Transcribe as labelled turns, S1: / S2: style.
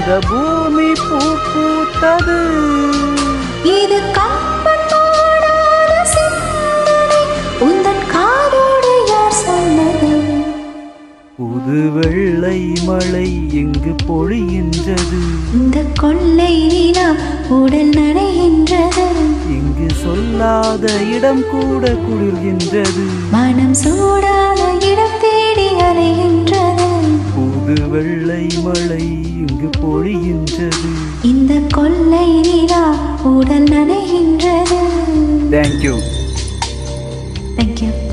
S1: இந்த பூமி பூ பூத்தது
S2: இது கம்பன் பாடாத சிந்தனை உந்தன் காதோடு யார் சொன்னது
S1: புது வெள்ளை மழை எங்கு பொழிகின்றது
S2: இந்த கொள்ளை நிலா உடல் நனைகின்றது
S1: இங்கு சொல்லாத இடம் கூட குளிர்கின்றது
S2: மனம் சூடான இடம் தேடி அலைகின்றது
S1: புது வெள்ளை மழை இங்கு பொழிகின்றது
S2: இந்த கொள்ளை நிலா உடல் நனைகின்றது
S1: தேங்க்யூ
S2: தேங்க்யூ